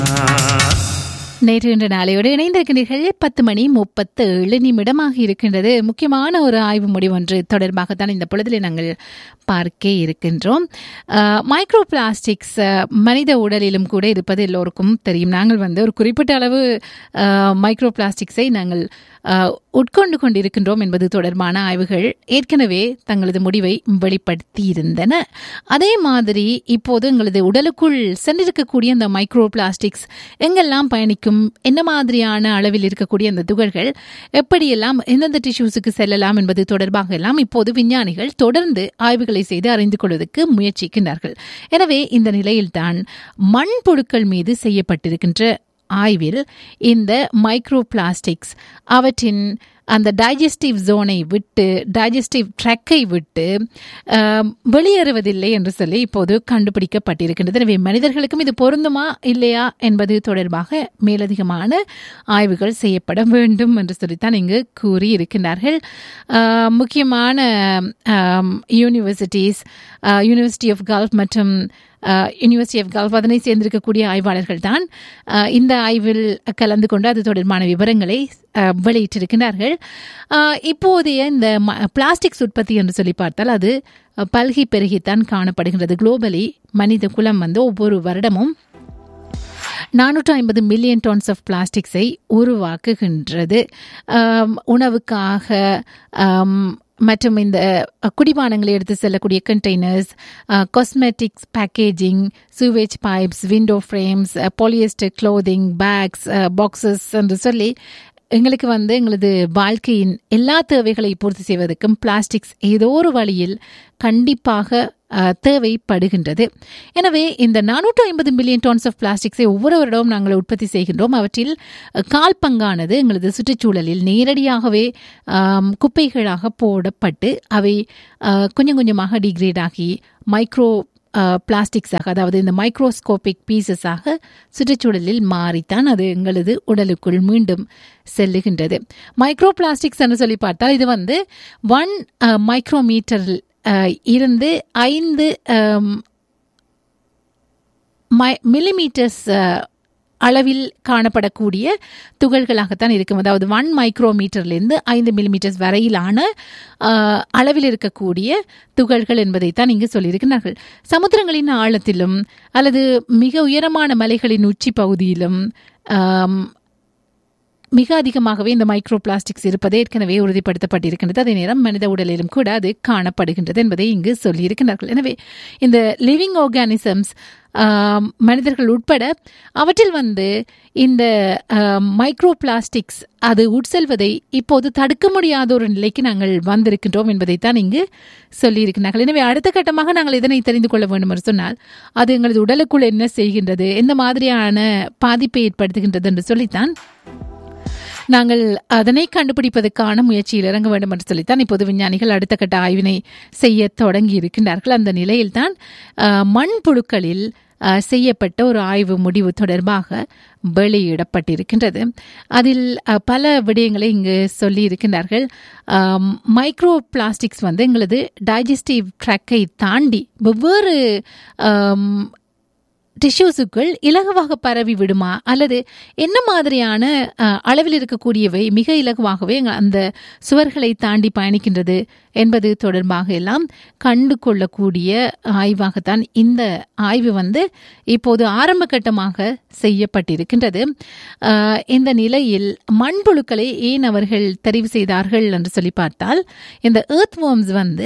நேற்று இன்று நாளையோடு இணைந்திருக்கின்றீர்கள் பத்து மணி முப்பத்து ஏழு நிமிடமாக இருக்கின்றது முக்கியமான ஒரு ஆய்வு முடிவு ஒன்று தொடர்பாகத்தான் இந்த பொழுதில் நாங்கள் பார்க்க இருக்கின்றோம் மைக்ரோ பிளாஸ்டிக்ஸ் மனித உடலிலும் கூட இருப்பது எல்லோருக்கும் தெரியும் நாங்கள் வந்து ஒரு குறிப்பிட்ட அளவு மைக்ரோ பிளாஸ்டிக்ஸை நாங்கள் உட்கொண்டு கொண்டிருக்கின்றோம் என்பது தொடர்பான ஆய்வுகள் ஏற்கனவே தங்களது முடிவை வெளிப்படுத்தி இருந்தன அதே மாதிரி இப்போது எங்களது உடலுக்குள் சென்றிருக்கக்கூடிய அந்த மைக்ரோ பிளாஸ்டிக்ஸ் எங்கெல்லாம் பயணிக்கும் என்ன மாதிரியான அளவில் இருக்கக்கூடிய அந்த துகள்கள் எப்படியெல்லாம் எந்தெந்த டிஷ்யூஸுக்கு செல்லலாம் என்பது தொடர்பாக எல்லாம் இப்போது விஞ்ஞானிகள் தொடர்ந்து ஆய்வுகளை செய்து அறிந்து கொள்வதற்கு முயற்சிக்கின்றார்கள் எனவே இந்த நிலையில்தான் மண்புழுக்கள் மீது செய்யப்பட்டிருக்கின்ற ஆய்வில் இந்த மைக்ரோ பிளாஸ்டிக்ஸ் அவற்றின் அந்த டைஜஸ்டிவ் ஜோனை விட்டு டைஜஸ்டிவ் ட்ரக்கை விட்டு வெளியேறுவதில்லை என்று சொல்லி இப்போது கண்டுபிடிக்கப்பட்டிருக்கின்றது எனவே மனிதர்களுக்கும் இது பொருந்துமா இல்லையா என்பது தொடர்பாக மேலதிகமான ஆய்வுகள் செய்யப்பட வேண்டும் என்று சொல்லித்தான் இங்கு கூறியிருக்கின்றார்கள் முக்கியமான யூனிவர்சிட்டிஸ் யூனிவர்சிட்டி ஆஃப் கல்ஃப் மற்றும் யூனிவர்சிட்டி ஆஃப் கல்ஃப் அதனை சேர்ந்திருக்கக்கூடிய ஆய்வாளர்கள் தான் இந்த ஆய்வில் கலந்து கொண்டு அது தொடர்பான விவரங்களை வெளியிட்டிருக்கிறார்கள் இப்போதைய இந்த பிளாஸ்டிக்ஸ் உற்பத்தி என்று சொல்லி பார்த்தால் அது பல்கி பெருகித்தான் காணப்படுகின்றது குளோபலி மனித குலம் வந்து ஒவ்வொரு வருடமும் நானூற்று ஐம்பது மில்லியன் டன்ஸ் ஆஃப் பிளாஸ்டிக்ஸை உருவாக்குகின்றது உணவுக்காக மற்றும் இந்த குடிபானங்களை எடுத்து செல்லக்கூடிய containers cosmetics packaging sewage pipes window frames polyester clothing bags boxes என்று சொல்லி எங்களுக்கு வந்து எங்களது வாழ்க்கையின் எல்லா தேவைகளை பூர்த்தி செய்வதற்கும் பிளாஸ்டிக்ஸ் ஏதோ ஒரு வழியில் கண்டிப்பாக தேவைப்படுகின்றது எனவே இந்த நானூற்று ஐம்பது மில்லியன் டன்ஸ் ஆஃப் பிளாஸ்டிக்ஸை ஒவ்வொரு வருடமும் நாங்கள் உற்பத்தி செய்கின்றோம் அவற்றில் கால் பங்கானது எங்களது சுற்றுச்சூழலில் நேரடியாகவே குப்பைகளாக போடப்பட்டு அவை கொஞ்சம் கொஞ்சமாக டிகிரேட் ஆகி மைக்ரோ பிளாஸ்டிக்ஸாக அதாவது இந்த மைக்ரோஸ்கோபிக் பீசஸாக சுற்றுச்சூழலில் மாறித்தான் அது எங்களது உடலுக்குள் மீண்டும் செல்லுகின்றது மைக்ரோ பிளாஸ்டிக்ஸ் என்று சொல்லி பார்த்தால் இது வந்து ஒன் மைக்ரோமீட்டர் இருந்து ஐந்து மில்லிமீட்டர்ஸ் அளவில் காணப்படக்கூடிய துகள்களாகத்தான் இருக்கும் அதாவது ஒன் மைக்ரோமீட்டர்லேருந்து ஐந்து மில்லிமீட்டர்ஸ் வரையிலான அளவில் இருக்கக்கூடிய துகள்கள் என்பதைத்தான் இங்கு சொல்லியிருக்கிறார்கள் சமுத்திரங்களின் ஆழத்திலும் அல்லது மிக உயரமான மலைகளின் உச்சி பகுதியிலும் மிக அதிகமாகவே இந்த மைக்ரோ பிளாஸ்டிக்ஸ் இருப்பது ஏற்கனவே உறுதிப்படுத்தப்பட்டிருக்கின்றது அதே நேரம் மனித உடலிலும் கூட அது காணப்படுகின்றது என்பதை இங்கு சொல்லியிருக்கிறார்கள் எனவே இந்த லிவிங் ஆர்கானிசம்ஸ் மனிதர்கள் உட்பட அவற்றில் வந்து இந்த மைக்ரோ பிளாஸ்டிக்ஸ் அது உட்செல்வதை இப்போது தடுக்க முடியாத ஒரு நிலைக்கு நாங்கள் வந்திருக்கின்றோம் என்பதைத்தான் இங்கு சொல்லியிருக்கிறார்கள் எனவே அடுத்த கட்டமாக நாங்கள் இதனை தெரிந்து கொள்ள வேண்டும் என்று சொன்னால் அது எங்களது உடலுக்குள் என்ன செய்கின்றது எந்த மாதிரியான பாதிப்பை ஏற்படுத்துகின்றது என்று சொல்லித்தான் நாங்கள் அதனை கண்டுபிடிப்பதற்கான முயற்சியில் இறங்க வேண்டும் என்று சொல்லித்தான் இப்போது விஞ்ஞானிகள் அடுத்த கட்ட ஆய்வினை செய்ய தொடங்கி இருக்கின்றார்கள் அந்த நிலையில்தான் மண்புழுக்களில் செய்யப்பட்ட ஒரு ஆய்வு முடிவு தொடர்பாக வெளியிடப்பட்டிருக்கின்றது அதில் பல விடயங்களை இங்கு சொல்லி இருக்கின்றார்கள் மைக்ரோ பிளாஸ்டிக்ஸ் வந்து எங்களது டைஜஸ்டிவ் ட்ராக்கை தாண்டி வெவ்வேறு டிஷ்யூஸுக்குள் இலகுவாக பரவி விடுமா அல்லது என்ன மாதிரியான அளவில் இருக்கக்கூடியவை மிக இலகுவாகவே அந்த சுவர்களை தாண்டி பயணிக்கின்றது என்பது தொடர்பாக எல்லாம் கண்டு கொள்ளக்கூடிய ஆய்வாகத்தான் இந்த ஆய்வு வந்து இப்போது ஆரம்ப கட்டமாக செய்யப்பட்டிருக்கின்றது இந்த நிலையில் மண்புழுக்களை ஏன் அவர்கள் தெரிவு செய்தார்கள் என்று சொல்லி பார்த்தால் இந்த ஏர்த் வேர்ம்ஸ் வந்து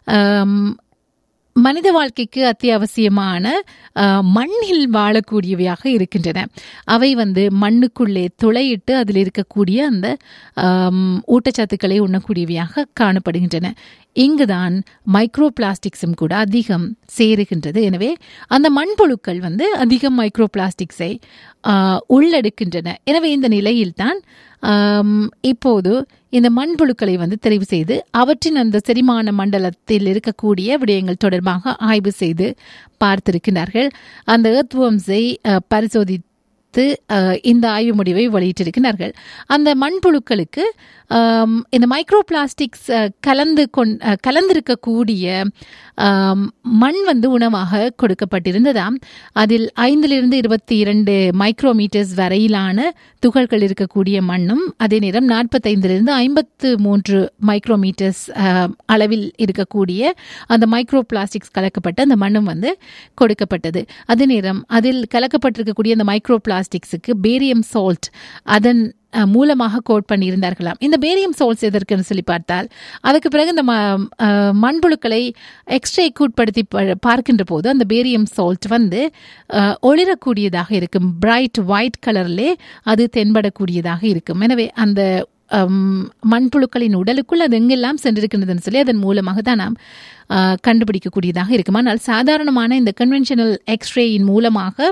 மனித வாழ்க்கைக்கு அத்தியாவசியமான மண்ணில் வாழக்கூடியவையாக இருக்கின்றன அவை வந்து மண்ணுக்குள்ளே துளையிட்டு அதில் இருக்கக்கூடிய அந்த ஊட்டச்சத்துக்களை உண்ணக்கூடியவையாக காணப்படுகின்றன இங்குதான் மைக்ரோ பிளாஸ்டிக்ஸும் கூட அதிகம் சேருகின்றது எனவே அந்த மண்புழுக்கள் வந்து அதிகம் மைக்ரோ பிளாஸ்டிக்ஸை உள்ளெடுக்கின்றன எனவே இந்த நிலையில்தான் இப்போது இந்த மண்புழுக்களை வந்து தெரிவு செய்து அவற்றின் அந்த செரிமான மண்டலத்தில் இருக்கக்கூடிய விடயங்கள் தொடர்பாக ஆய்வு செய்து பார்த்திருக்கிறார்கள் அந்த ஏர்த்வம்ஸை பரிசோதி பார்த்து அஹ், இந்த ஆய்வு முடிவை வெளியிட்டிருக்கிறார்கள் அந்த மண்புழுக்களுக்கு ஆம், இந்த மைக்ரோ பிளாஸ்டிக்ஸ் அஹ், கலந்து கொண் அஹ், கலந்திருக்கக்கூடிய ஆம், மண் வந்து உணவாக கொடுக்கப்பட்டிருந்ததாம் அதில் ஐந்திலிருந்து இருபத்தி இரண்டு மைக்ரோமீட்டர்ஸ் வரையிலான துகள்கள் இருக்கக்கூடிய மண்ணும் அதே நேரம் நாற்பத்தைந்திலிருந்து ஐம்பத்து மூன்று மைக்ரோமீட்டர்ஸ் அஹ், அளவில் இருக்கக்கூடிய அந்த மைக்ரோ பிளாஸ்டிக்ஸ் கலக்கப்பட்ட அந்த மண்ணும் வந்து கொடுக்கப்பட்டது அதே நேரம் அதில் கலக்கப்பட்டிருக்கக்கூடிய அந்த மைக்ரோ பிளாஸ்டிக்ஸுக்கு பேரியம் சால்ட் அதன் அஹ், மூலமாக கோட் பண்ணியிருந்தார்களாம் இந்த பேரியம் சால்ட்ஸ் எதற்குன்னு சொல்லி பார்த்தால் அதுக்கு பிறகு இந்த ம- அஹ், மண்புழுக்களை எக்ஸ்ட்ரேக்கு உட்படுத்தி ப- பார்க்கின்ற போது அந்த பேரியம் சால்ட் வந்து அஹ், ஒளிரக்கூடியதாக இருக்கும் பிரைட் ஒயிட் கலர்லே அது தென்படக்கூடியதாக இருக்கும் எனவே அந்த அம், மண்புழுக்களின் உடலுக்குள் அது எங்கெல்லாம் சென்றிருக்கின்றதுன்னு சொல்லி அதன் மூலமாக தான் நாம் அஹ், கண்டுபிடிக்கக்கூடியதாக இருக்கும் ஆனால் சாதாரணமான இந்த கன்வென்ஷனல் எக்ஸ்ரேயின் மூலமாக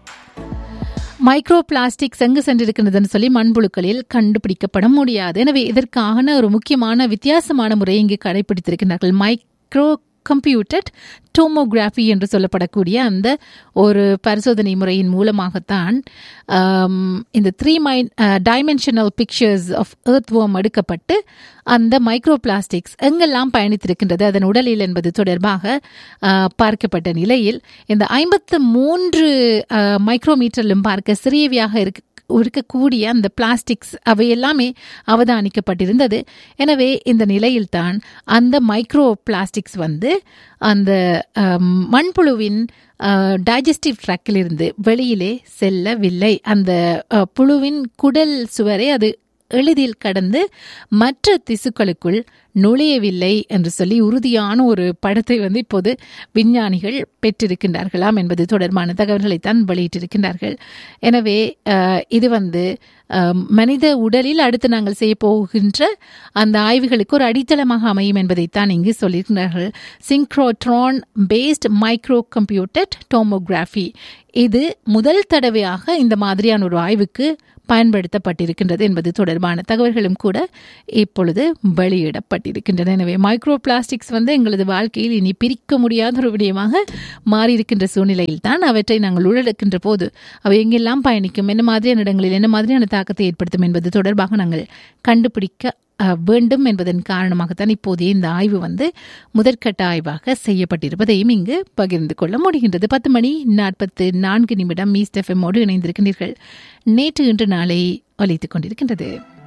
மைக்ரோ பிளாஸ்டிக்ஸ் எங்கு சென்றிருக்கின்றதுன்னு சொல்லி மண்புழுக்களில் கண்டுபிடிக்கப்பட முடியாது எனவே இதற்கான ஒரு முக்கியமான வித்தியாசமான முறையை இங்கு கடைபிடித்திருக்கிறார்கள் மைக்ரோ கம்ப்யூட்டட் டோமோகிராஃபி என்று சொல்லப்படக்கூடிய அந்த ஒரு பரிசோதனை முறையின் மூலமாகத்தான் ஆம், இந்த three mine dimensional pictures of earthworm எடுக்கப்பட்டு அந்த மைக்ரோ பிளாஸ்டிக்ஸ் எங்கெல்லாம் பயணித்திருக்கின்றது அதன் உடலில் என்பது தொடர்பாக ஆ, பார்க்கப்பட்ட நிலையில் இந்த ஐம்பத்து மூன்று மைக்ரோமீட்டரிலும் பார்க்க சிறியவையாக இருக்கு இருக்கக்கூடிய அந்த பிளாஸ்டிக்ஸ் அவை எல்லாமே அவதானிக்கப்பட்டிருந்தது எனவே இந்த நிலையில்தான் அந்த மைக்ரோ பிளாஸ்டிக்ஸ் வந்து அந்த அம், மண்புழுவின் டைஜஸ்டிவ் ட்ராக்கிலிருந்து வெளியிலே செல்லவில்லை அந்த அ, புழுவின் குடல் சுவரை அது எளிதில் கடந்து மற்ற திசுக்களுக்குள் நுழையவில்லை என்று சொல்லி உறுதியான ஒரு படத்தை வந்து இப்போது விஞ்ஞானிகள் பெற்றிருக்கின்றார்களாம் என்பது தொடர்பான தகவல்களைத்தான் வெளியிட்டிருக்கின்றார்கள் எனவே அஹ், இது வந்து அஹ், மனித உடலில் அடுத்து நாங்கள் செய்ய போகின்ற அந்த ஆய்வுகளுக்கு ஒரு அடித்தளமாக அமையும் என்பதைத்தான் இங்கு சொல்லியிருக்கிறார்கள் synchrotron based micro computed tomography இது முதல் தடவையாக இந்த மாதிரியான ஒரு ஆய்வுக்கு பயன்படுத்தப்பட்டிருக்கின்றது என்பது தொடர்பான தகவல்களும் கூட இப்பொழுது வெளியிடப்பட்டிருக்கின்றன எனவே மைக்ரோ பிளாஸ்டிக்ஸ் வந்து எங்களது வாழ்க்கையில் இனி பிரிக்க முடியாத ஒரு விடயமாக மாறியிருக்கின்ற சூழ்நிலையில் தான் அவற்றை நாங்கள் உள்ளடக்கின்ற போது அவை எங்கெல்லாம் பயணிக்கும் என்ன மாதிரியான இடங்களில் என்ன மாதிரியான தாக்கத்தை ஏற்படுத்தும் என்பது தொடர்பாக நாங்கள் கண்டுபிடிக்க அஹ், வேண்டும் என்பதன் காரணமாகத்தான் இப்போதைய இந்த ஆய்வு வந்து முதற்கட்ட ஆய்வாக செய்யப்பட்டிருப்பதையும் இங்கு பகிர்ந்து கொள்ள முடிகின்றது பத்து மணி நாற்பத்து நான்கு நிமிடம் ஈஸ்ட் எஃப்எம்மோடு இணைந்திருக்கின்றீர்கள் நேற்று இன்று நாளை ஒலித்துக் கொண்டிருக்கின்றது